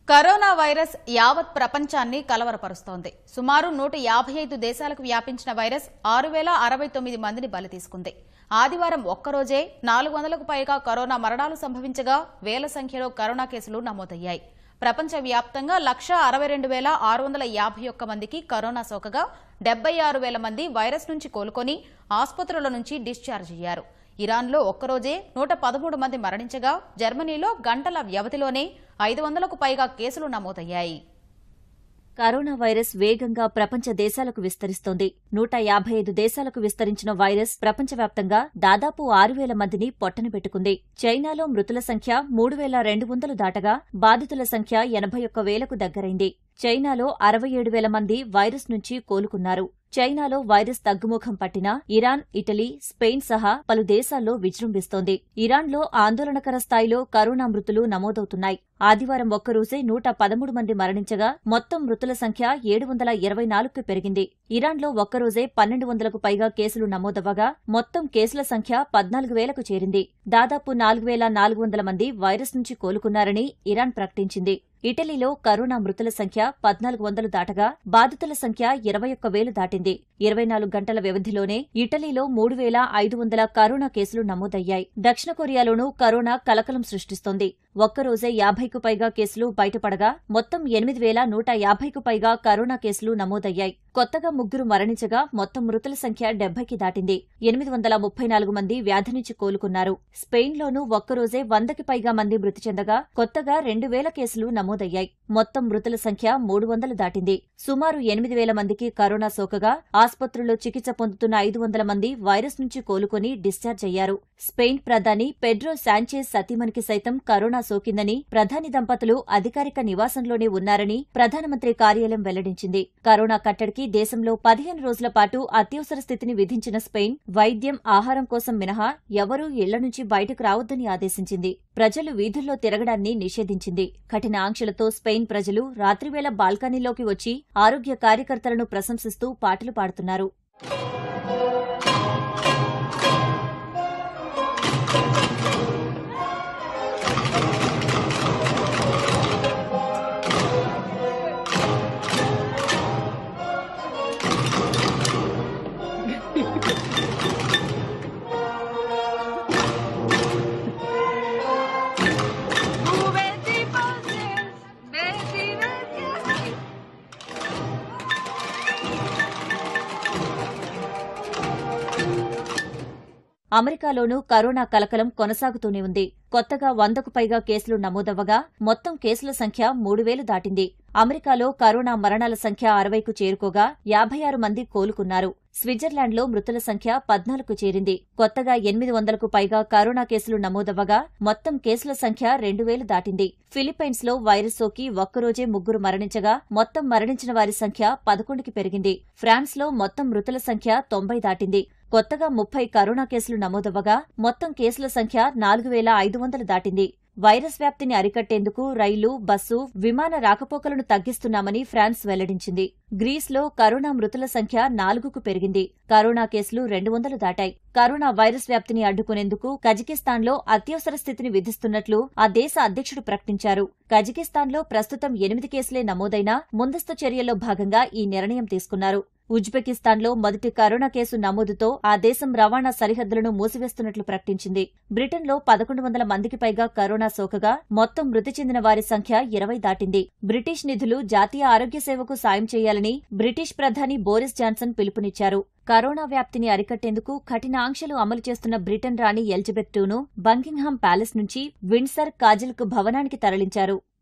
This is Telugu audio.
కరోనా వైరస్ యావత్ ప్రపంచాన్ని కలవరపరుస్తోంది సుమారు నూట యాభై ఐదు దేశాలకు వ్యాపించిన వైరస్ ఆరు వేల అరవై తొమ్మిది మందిని బలి తీసుకుంది ఆదివారం ఒక్కరోజే నాలుగు వందలకు పైగా కరోనా మరణాలు సంభవించగా వేల సంఖ్యలో కరోనా కేసులు నమోదయ్యాయి ప్రపంచవ్యాప్తంగా లక్ష అరవై రెండు వేల ఆరు వందల యాభై ఒక్క మందికి కరోనా సోకగా డెబ్బై ఆరు వేల మంది వైరస్ నుంచి కోలుకొని ఆసుపత్రుల నుంచి డిశ్చార్జ్ అయ్యారు ఇరాన్లో ఒక్కరోజే నూట పదమూడు మంది మరణించగా జర్మనీలో గంటల వ్యవధిలోనే ఐదు వందలకు పైగా కేసులు నమోదయ్యాయి కరోనా వైరస్ వేగంగా ప్రపంచ దేశాలకు విస్తరిస్తోంది నూట యాభై ఐదు దేశాలకు విస్తరించిన వైరస్ ప్రపంచవ్యాప్తంగా దాదాపు ఆరు వేల మందిని పొట్టన పెట్టుకుంది చైనాలో మృతుల సంఖ్య మూడు వేల రెండు వందలు దాటగా బాధితుల సంఖ్య ఎనభై ఒక్క వేలకు దగ్గరైంది చైనాలో అరవై ఏడు వేల మంది వైరస్ నుంచి కోలుకున్నారు చైనాలో వైరస్ తగ్గుముఖం పట్టినా ఇరాన్ ఇటలీ స్పెయిన్ సహా పలు దేశాల్లో విజృంభిస్తోంది ఇరాన్లో ఆందోళనకర స్థాయిలో కరోనా మృతులు నమోదవుతున్నాయి ఆదివారం ఒక్కరోజే నూట పదమూడు మంది మరణించగా మొత్తం మృతుల సంఖ్య ఏడు వందల ఇరవై నాలుగుకు పెరిగింది ఇరాన్లో ఒక్కరోజే పన్నెండు వందలకు పైగా కేసులు నమోదవ్వగా మొత్తం కేసుల సంఖ్య పద్నాలుగు వేలకు చేరింది దాదాపు నాలుగు వేల నాలుగు వందల మంది వైరస్ నుంచి కోలుకున్నారని ఇరాన్ ప్రకటించింది ఇటలీలో కరోనా మృతుల సంఖ్య పద్నాలుగు వందలు దాటగా బాధితుల సంఖ్య ఇరవై ఒక్క వేలు దాటింది ఇరవై నాలుగు గంటల వ్యవధిలోనే ఇటలీలో మూడు వేల ఐదు వందల కరోనా కేసులు నమోదయ్యాయి దక్షిణ కొరియాలోనూ కరోనా కలకలం సృష్టిస్తోంది ఒక్కరోజే యాభైకు పైగా కేసులు బయటపడగా మొత్తం ఎనిమిది వేల నూట యాభైకు పైగా కరోనా కేసులు నమోదయ్యాయి కొత్తగా ముగ్గురు మరణించగా మొత్తం మృతుల సంఖ్య డెబ్బైకి దాటింది ఎనిమిది వందల ముప్పై నాలుగు మంది వ్యాధి నుంచి కోలుకున్నారు స్పెయిన్లోనూ ఒక్కరోజే వందకి పైగా మంది మృతి చెందగా కొత్తగా రెండు వేల కేసులు నమోదయ్యాయి మొత్తం మృతుల సంఖ్య మూడు వందలు దాటింది సుమారు ఎనిమిది వేల మందికి కరోనా సోకగా ఆసుపత్రుల్లో చికిత్స పొందుతున్న ఐదు వందల మంది వైరస్ నుంచి కోలుకొని డిశ్చార్జ్ అయ్యారు స్పెయిన్ ప్రధాని పెడ్రో శాంచేజ్ సతీమణికి సైతం కరోనా సోకిందని ప్రధాని దంపతులు అధికారిక నివాసంలోనే ఉన్నారని ప్రధానమంత్రి కార్యాలయం వెల్లడించింది కరోనా కట్టడికి దేశంలో పదిహేను రోజుల పాటు అత్యవసర స్థితిని విధించిన స్పెయిన్ వైద్యం ఆహారం కోసం మినహా ఎవరూ ఇళ్ల నుంచి బయటకు రావద్దని ఆదేశించింది ప్రజలు వీధుల్లో తిరగడాన్ని నిషేధించింది కఠిన ఆంక్షలతో స్పెయిన్ ప్రజలు రాత్రివేళ బాల్కనీలోకి వచ్చి ఆరోగ్య కార్యకర్తలను ప్రశంసిస్తూ పాటలు పాడుతున్నారు Tú vete y pases, vete y vete. అమెరికాలోనూ కరోనా కలకలం కొనసాగుతూనే ఉంది కొత్తగా వందకు పైగా కేసులు నమోదవ్వగా మొత్తం కేసుల సంఖ్య మూడు వేలు దాటింది అమెరికాలో కరోనా మరణాల సంఖ్య అరవైకు చేరుకోగా యాభై ఆరు మంది కోలుకున్నారు స్విట్జర్లాండ్లో మృతుల సంఖ్య పద్నాలుగు చేరింది కొత్తగా ఎనిమిది వందలకు పైగా కరోనా కేసులు నమోదవ్వగా మొత్తం కేసుల సంఖ్య రెండు వేలు దాటింది ఫిలిప్పైన్స్ లో వైరస్ సోకి ఒక్కరోజే ముగ్గురు మరణించగా మొత్తం మరణించిన వారి సంఖ్య పదకొండుకి పెరిగింది ఫ్రాన్స్ లో మొత్తం మృతుల సంఖ్య తొంభై దాటింది కొత్తగా ముప్పై కరోనా కేసులు నమోదవ్వగా మొత్తం కేసుల సంఖ్య నాలుగు వేల ఐదు వందలు దాటింది వైరస్ వ్యాప్తిని అరికట్టేందుకు రైలు బస్సు విమాన రాకపోకలను తగ్గిస్తున్నామని ఫ్రాన్స్ వెల్లడించింది గ్రీస్లో కరోనా మృతుల సంఖ్య నాలుగుకు పెరిగింది కరోనా కేసులు రెండు వందలు దాటాయి కరోనా వైరస్ వ్యాప్తిని అడ్డుకునేందుకు కజకిస్తాన్లో అత్యవసర స్థితిని విధిస్తున్నట్లు ఆ దేశ అధ్యక్షుడు ప్రకటించారు కజకిస్తాన్లో ప్రస్తుతం ఎనిమిది కేసులే నమోదైనా ముందస్తు చర్యల్లో భాగంగా ఈ నిర్ణయం తీసుకున్నారు ఉజ్బెకిస్తాన్లో మొదటి కరోనా కేసు నమోదుతో ఆ దేశం రవాణా సరిహద్దులను మూసివేస్తున్నట్లు ప్రకటించింది బ్రిటన్లో పదకొండు వందల మందికి పైగా కరోనా సోకగా మొత్తం మృతి చెందిన వారి సంఖ్య ఇరవై దాటింది బ్రిటిష్ నిధులు జాతీయ ఆరోగ్య సేవకు సాయం చేయాలని బ్రిటిష్ ప్రధాని బోరిస్ జాన్సన్ పిలుపునిచ్చారు కరోనా వ్యాప్తిని అరికట్టేందుకు కఠిన ఆంక్షలు అమలు చేస్తున్న బ్రిటన్ రాణి ఎలిజబెత్ టూను బంకింగ్హామ్ ప్యాలెస్ నుంచి విండ్సర్ కాజల్కు భవనానికి తరలించారు